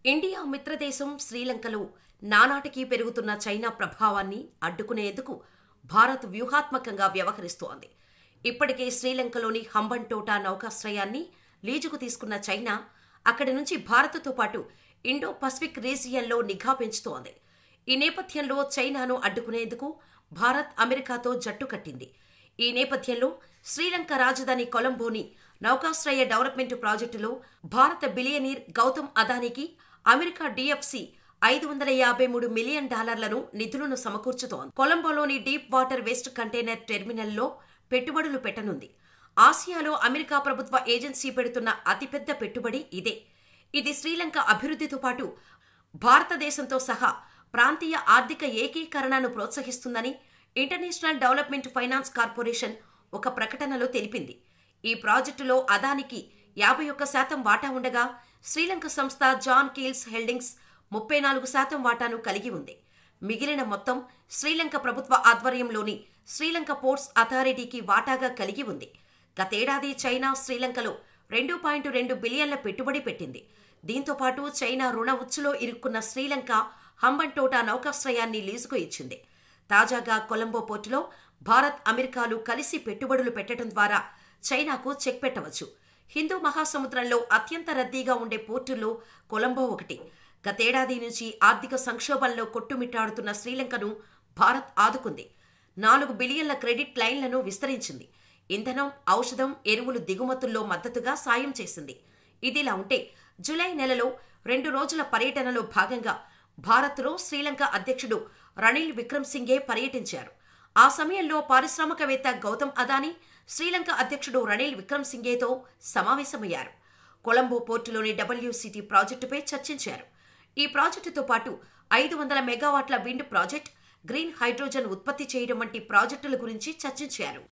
India మిత్రదేశం శ్రీలంకలో నానాటికి పెరుగుతున్న చైనా ప్రభావాన్ని అడ్డుకునేందుకు భారత్ వ్యూహాత్మకంగా వ్యవహరిస్తోంది ఇప్పటికే శ్రీలంకలోని హంబన్టోటా నౌకాశ్రయాన్ని లీజుకు తీసుకున్న చైనా అక్కడి నుంచి భారత్తో పాటు ఇండో పసిఫిక్ రీజియన్లో నిఘా పెంచుతోంది ఈ నేపథ్యంలో చైనాను అడ్డుకునేందుకు భారత్ అమెరికాతో జట్టు కట్టింది ఈ నేపథ్యంలో శ్రీలంక రాజధాని కొలంబోని నౌకాశ్రయ డెవలప్మెంట్ ప్రాజెక్టులో భారత బిలియనీర్ గౌతమ్ అదానికి అమెరికా డిఎఫ్సి ఐదు వందల యాభై మూడు మిలియన్ డాలర్లను నిధులను సమకూర్చుతోంది కొలంబోలోని డీప్ వాటర్ వేస్ట్ కంటైనర్ టెర్మినల్లో పెట్టుబడులు పెట్టనుంది ఆసియాలో అమెరికా ప్రభుత్వ ఏజెన్సీ పెడుతున్న అతిపెద్ద పెట్టుబడి ఇదే ఇది శ్రీలంక అభివృద్ధితో పాటు భారతదేశంతో సహా ప్రాంతీయ ఆర్థిక ఏకీకరణను ప్రోత్సహిస్తుందని ఇంటర్నేషనల్ డెవలప్మెంట్ ఫైనాన్స్ కార్పొరేషన్ ఒక ప్రకటనలో తెలిపింది ఈ ప్రాజెక్టులో అదానికి యాభై ఒక్క శాతం వాటా ఉండగా శ్రీలంక సంస్థ జాన్ కీల్స్ హెల్డింగ్స్ ముప్పై నాలుగు శాతం వాటాను కలిగి ఉంది మిగిలిన మొత్తం శ్రీలంక ప్రభుత్వ ఆధ్వర్యంలోని శ్రీలంక పోర్ట్స్ అథారిటీకి వాటాగా కలిగి ఉంది గతేడాది చైనా శ్రీలంకలో రెండు పాయింట్ రెండు బిలియన్ల పెట్టుబడి పెట్టింది దీంతో పాటు చైనా రుణ ఉచ్చులో ఇరుక్కున్న శ్రీలంక హంబన్టోటా నౌకాశ్రయాన్ని లీజుకు ఇచ్చింది తాజాగా కొలంబో పోర్టులో భారత్ అమెరికాలు కలిసి పెట్టుబడులు పెట్టడం ద్వారా చైనాకు చెక్ పెట్టవచ్చు హిందూ మహాసముద్రంలో అత్యంత రద్దీగా ఉండే పోర్టుల్లో కొలంబో ఒకటి గతేడాది నుంచి ఆర్థిక సంక్షోభంలో కొట్టుమిట్టాడుతున్న శ్రీలంకను భారత్ ఆదుకుంది నాలుగు బిలియన్ల క్రెడిట్ లైన్లను విస్తరించింది ఇంధనం ఔషధం ఎరువులు దిగుమతుల్లో మద్దతుగా సాయం చేసింది ఇదిలా ఉంటే జులై నెలలో రెండు రోజుల పర్యటనలో భాగంగా భారత్లో శ్రీలంక అధ్యక్షుడు రనిల్ విక్రమ్సింఘే పర్యటించారు ఆ సమయంలో పారిశ్రామికవేత్త గౌతమ్ అదానీ శ్రీలంక అధ్యక్షుడు రనిల్ విక్రమ్సింఘేతో సమావేశమయ్యారు కొలంబో పోర్టులోని డబ్ల్యూసిటీ ప్రాజెక్టుపై చర్చించారు ఈ ప్రాజెక్టుతో పాటు ఐదు వందల మెగావాట్ల విండ్ ప్రాజెక్ట్ గ్రీన్ హైడ్రోజన్ ఉత్పత్తి చేయడం వంటి ప్రాజెక్టుల గురించి చర్చించారు